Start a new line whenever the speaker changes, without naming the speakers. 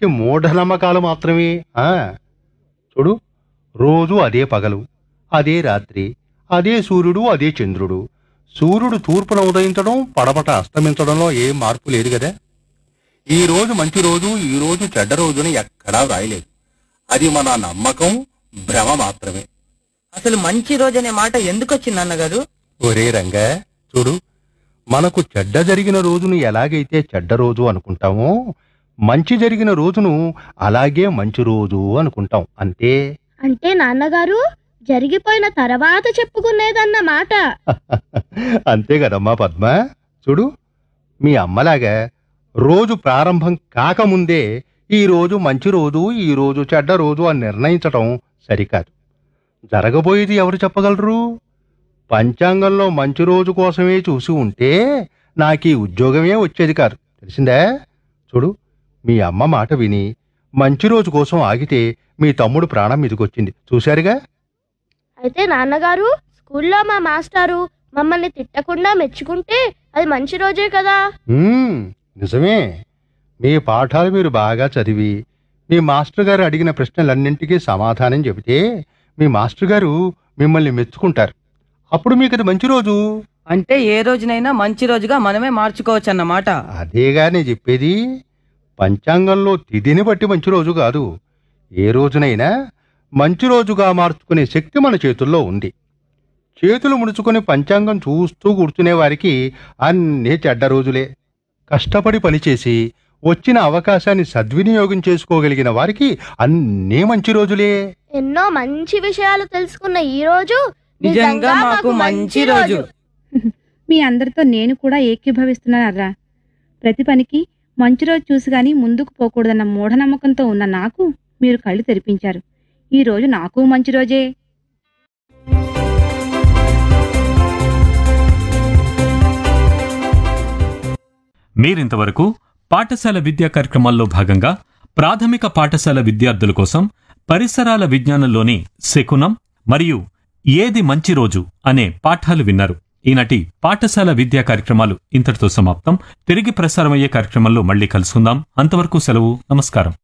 ఒట్టి మూఢనమ్మకాలు మాత్రమే ఆ చూడు రోజు అదే పగలు అదే రాత్రి అదే సూర్యుడు అదే చంద్రుడు సూర్యుడు తూర్పున ఉదయించడం పడమట అస్తమించడంలో ఏం మార్పు లేదు కదా ఈ రోజు మంచి రోజు ఈ రోజు చెడ్డ రోజుని ఎక్కడా వ్రాయలేదు అది మన నమ్మకం భ్రమ మాత్రమే
అసలు మంచి రోజు అనే మాట ఎందుకు వచ్చింది అన్నగారు
ఒరే రంగా చూడు మనకు చెడ్డ జరిగిన రోజును ఎలాగైతే చెడ్డ రోజు అనుకుంటామో మంచి జరిగిన రోజును అలాగే మంచి రోజు అనుకుంటాం అంతే
అంటే నాన్నగారు జరిగిపోయిన తర్వాత చెప్పుకునేదన్న మాట
అంతే కదమ్మా పద్మ చూడు మీ అమ్మలాగా రోజు ప్రారంభం కాకముందే ఈ రోజు మంచి రోజు ఈ రోజు చెడ్డ రోజు అని నిర్ణయించటం సరికాదు జరగబోయేది ఎవరు చెప్పగలరు పంచాంగంలో మంచి రోజు కోసమే చూసి ఉంటే నాకు ఈ ఉద్యోగమే వచ్చేది కాదు తెలిసిందా చూడు మీ అమ్మ మాట విని మంచి రోజు కోసం ఆగితే మీ తమ్ముడు ప్రాణం మీదకొచ్చింది చూశారుగా
అయితే నాన్నగారు స్కూల్లో మా మాస్టారు మమ్మల్ని తిట్టకుండా మెచ్చుకుంటే అది మంచి రోజే కదా
మ్మ్, నిజమే మీ పాఠాలు మీరు బాగా చదివి మీ మాస్టర్ గారు అడిగిన ప్రశ్నలన్నింటికీ సమాధానం చెబితే మీ మాస్టర్ గారు మిమ్మల్ని మెచ్చుకుంటారు అప్పుడు మీకు అది మంచి రోజు
అంటే ఏ రోజునైనా మంచి రోజుగా మనమే మార్చుకోవచ్చు అన్నమాట
అదేగా నేను చెప్పేది పంచాంగంలో తిథిని బట్టి మంచి రోజు కాదు ఏ రోజునైనా మంచి రోజుగా మార్చుకునే శక్తి మన చేతుల్లో ఉంది చేతులు ముడుచుకొని పంచాంగం చూస్తూ కూర్చునే వారికి అన్నీ చెడ్డ రోజులే కష్టపడి పనిచేసి వచ్చిన అవకాశాన్ని సద్వినియోగం చేసుకోగలిగిన వారికి అన్నీ మంచి రోజులే
ఎన్నో మంచి విషయాలు తెలుసుకున్న ఈ రోజు
నిజంగా మాకు మంచి రోజు
మీ అందరితో నేను కూడా ఏకీభవిస్తున్నానర్రా ప్రతి పనికి మంచి రోజు చూసి గాని ముందుకు పోకూడదన్న మూఢనమ్మకంతో ఉన్న నాకు మీరు కళ్ళు తెరిపించారు ఈ రోజు నాకు మంచి రోజే
మీరింతవరకు పాఠశాల విద్యా కార్యక్రమాల్లో భాగంగా ప్రాథమిక పాఠశాల విద్యార్థుల కోసం పరిసరాల విజ్ఞానంలోని శకునం మరియు ఏది మంచి రోజు అనే పాఠాలు విన్నారు ఈనాటి పాఠశాల విద్యా కార్యక్రమాలు ఇంతటితో సమాప్తం తిరిగి ప్రసారమయ్యే కార్యక్రమంలో మళ్ళీ కలుసుకుందాం అంతవరకు సెలవు నమస్కారం